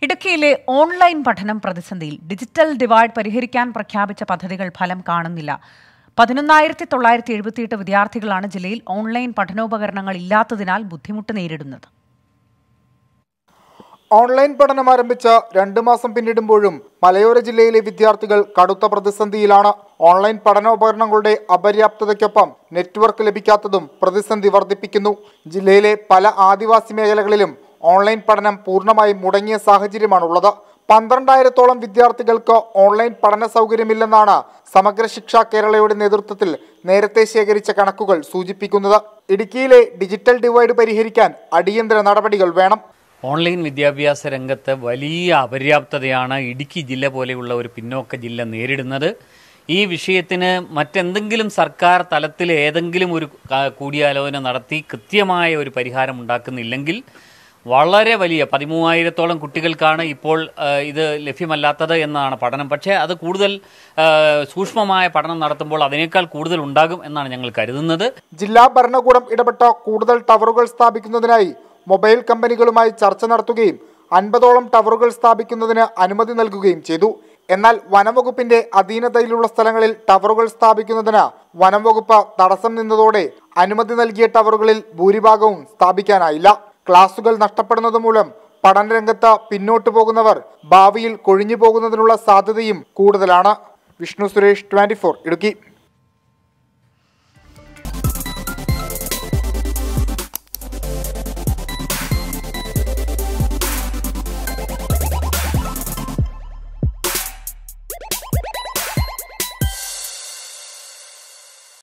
ഇടുക്കിയിലെ ഓൺലൈൻ പഠനം പ്രതിസന്ധിയിൽ ഡിജിറ്റൽ ഡിവൈഡ് പരിഹരിക്കാൻ പ്രഖ്യാപിച്ച പദ്ധതികൾ ഫലം കാണുന്നില്ല പതിനൊന്നായിരത്തി തൊള്ളായിരത്തി എഴുപത്തിയെട്ട് വിദ്യാർത്ഥികളാണ് ജില്ലയിൽ ഓൺലൈൻ പഠനോപകരണങ്ങൾ ഇല്ലാത്തതിനാൽ ബുദ്ധിമുട്ട് നേരിടുന്നത് ഓൺലൈൻ പഠനം ആരംഭിച്ച രണ്ട് മാസം പിന്നിടുമ്പോഴും മലയോര ജില്ലയിലെ വിദ്യാർത്ഥികൾ കടുത്ത പ്രതിസന്ധിയിലാണ് ഓൺലൈൻ പഠനോപകരണങ്ങളുടെ അപര്യാപ്തതയ്ക്കൊപ്പം നെറ്റ്വർക്ക് ലഭിക്കാത്തതും പ്രതിസന്ധി വർദ്ധിപ്പിക്കുന്നു ജില്ലയിലെ പല ആദിവാസി മേഖലകളിലും ഓൺലൈൻ പഠനം പൂർണ്ണമായും മുടങ്ങിയ സാഹചര്യമാണുള്ളത് പന്ത്രണ്ടായിരത്തോളം വിദ്യാർത്ഥികൾക്ക് ഓൺലൈൻ പഠന സൗകര്യമില്ലെന്നാണ് സമഗ്ര ശിക്ഷ കേരളയുടെ നേതൃത്വത്തിൽ നേരത്തെ ശേഖരിച്ച കണക്കുകൾ സൂചിപ്പിക്കുന്നത് ഇടുക്കിയിലെ ഡിജിറ്റൽ ഡിവൈഡ് പരിഹരിക്കാൻ അടിയന്തര നടപടികൾ വേണം ഓൺലൈൻ വിദ്യാഭ്യാസ രംഗത്ത് വലിയ അപര്യാപ്തതയാണ് ഇടുക്കി ജില്ല പോലെയുള്ള ഒരു പിന്നോക്ക ജില്ല നേരിടുന്നത് ഈ വിഷയത്തിന് മറ്റെന്തെങ്കിലും സർക്കാർ തലത്തിൽ ഏതെങ്കിലും ഒരു ക- കൂടിയാലോചന നടത്തി കൃത്യമായ ഒരു പരിഹാരം ഉണ്ടാക്കുന്നില്ലെങ്കിൽ വളരെ വലിയ പതിമൂവായിരത്തോളം കുട്ടികൾക്കാണ് ഇപ്പോൾ ആ, ഇത് ലഭ്യമല്ലാത്തത് എന്നാണ് പഠനം പക്ഷേ അത് കൂടുതൽ ആ, സൂക്ഷ്മമായ പഠനം നടത്തുമ്പോൾ അതിനേക്കാൾ കൂടുതൽ ഉണ്ടാകും എന്നാണ് ഞങ്ങൾ കരുതുന്നത് ജില്ലാ ഭരണകൂടം ഇടപെട്ട കൂടുതൽ ടവറുകൾ സ്ഥാപിക്കുന്നതിനായി മൊബൈൽ കമ്പനികളുമായി ചർച്ച നടത്തുകയും അൻപതോളം ടവറുകൾ സ്ഥാപിക്കുന്നതിന് അനുമതി നൽകുകയും ചെയ്തു എന്നാൽ വനംവകുപ്പിന്റെ അധീനതയിലുള്ള സ്ഥലങ്ങളിൽ ടവറുകൾ സ്ഥാപിക്കുന്നതിന് വനംവകുപ്പ് തടസ്സം നിന്നതോടെ അനുമതി നൽകിയ ടവറുകളിൽ ഭൂരിഭാഗവും സ്ഥാപിക്കാനായില്ല ക്ലാസുകൾ നഷ്ടപ്പെടുന്നത് മൂലം പഠനരംഗത്ത് പിന്നോട്ടു പോകുന്നവർ ഭാവിയിൽ കൊഴിഞ്ഞു പോകുന്നതിനുള്ള സാധ്യതയും കൂടുതലാണ് വിഷ്ണു സുരേഷ് ട്വന്റി ഇടുക്കി